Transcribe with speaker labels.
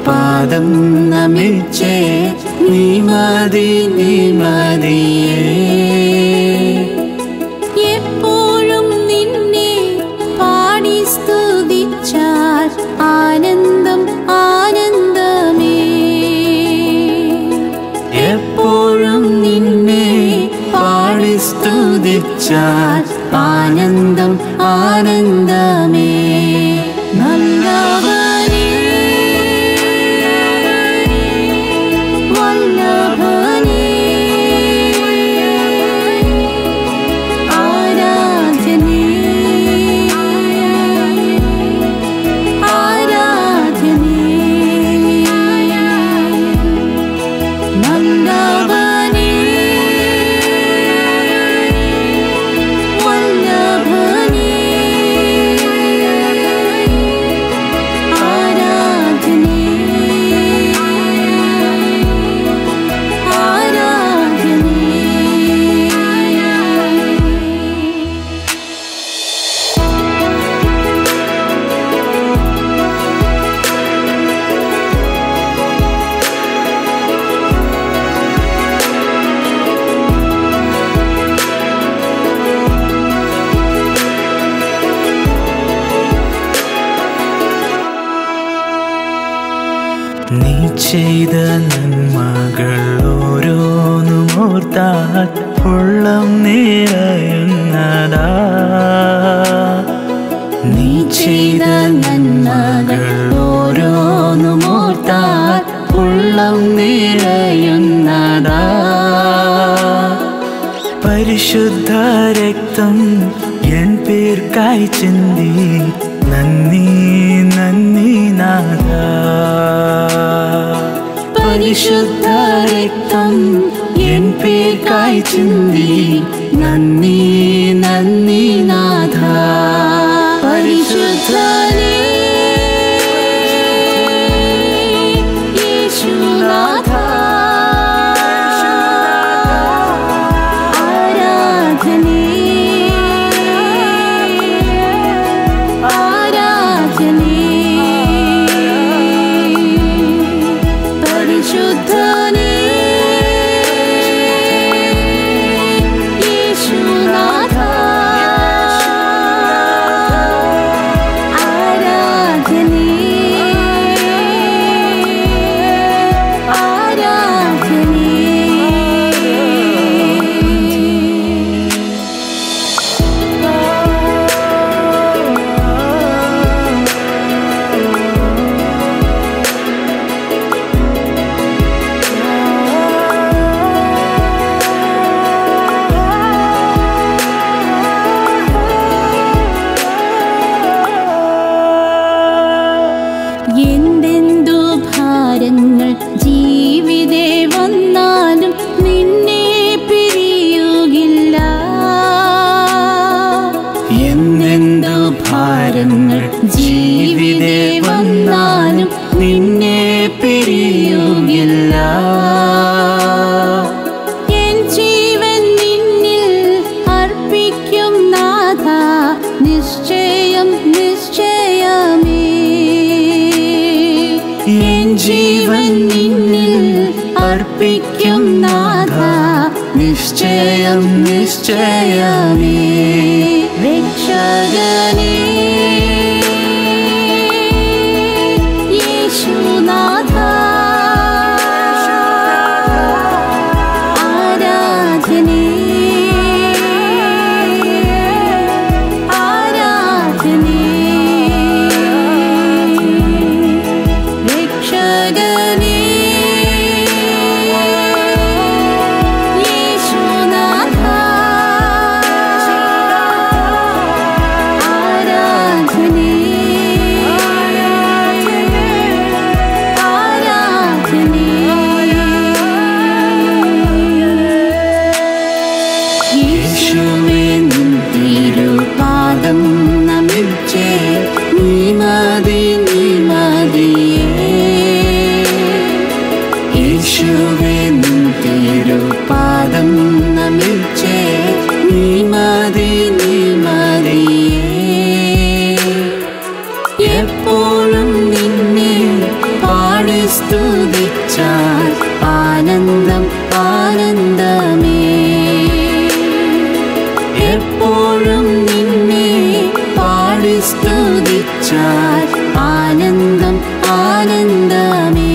Speaker 1: പാദം നമിച്ചേ നീ മതി നീ മതിയേ
Speaker 2: എപ്പോഴും നിന്നെ പാടി സ്തുതിച്ചാൽ ആനന്ദം ആനന്ദമേ
Speaker 1: എപ്പോഴും നിന്നെ പാടി സ്തുതിച്ചാൽ ആനന്ദം ആനന്ദമേ
Speaker 2: നല്ലവനേ വല്ലഭനേ ആരാധനേ ആരാധനേ നല്ലവനേ വല്ലഭനേ ആരാധനേ ആരാധനേ
Speaker 1: നീ ചെയ്ത നന്മകൾ ഓരോന്നും ഓർത്താൽ ഉള്ളം നിറയുന്നതാ നീ ചെയ്ത നന്മകൾ ഓരോന്നും ഓർത്താൽ ഉള്ളം നിറയുന്നതാ പരിശുദ്ധ രക്തം എൻ പേർക്കായി ചിന്തി നന്ദി നന്ദി നാഥ പരിശുദ്ധ രക്തം എൻ പേർക്കായി ചിന്തി നന്ദി നന്ദി നാഥ
Speaker 2: പരിശുദ്ധനേ യേശുനാഥ ആരാധനേ ആരാധനേ പരിശുദ്ധനേ യേശുനാഥ ആരാധനേ ആരാധനേ എന്തെന്തു ഭാരങ്ങൾ ജീവിതേ വന്നാലും നിന്നെ പിരിയുകില്ല
Speaker 1: എന്തെന്തു ഭാരങ്ങൾ ജീവിതേ വന്നാലും നിന്നെ പിരിയുകില്ല
Speaker 2: എൻ ജീവൻ നിന്നിൽ അർപ്പിക്കും നാഥ നിശ്ചയം നിശ്ചയമേ
Speaker 1: എൻ ജീവൻ നിന്നിൽ അർപ്പിക്കും നാഥ നിശ്ചയം നിശ്ചയമേ
Speaker 2: രക്ഷകനേ യേശുനാഥ ആരാധനേ ആരാധനേ രക്ഷകനേ യേശുനാഥ ആരാധനേ ആരാധനേ
Speaker 1: യേശുവേ നിൻ തിരുപാദം നമിച്ചേ നീ മതി നീ മതിയേ യേശുവേ നിൻ തിരുപാദം നമിച്ചേ നീ മതി നീ മതിയേ എപ്പോഴും നിന്നെ പാടി സ്തുതിച്ചാൽ ആനന്ദം ആനന്ദമേ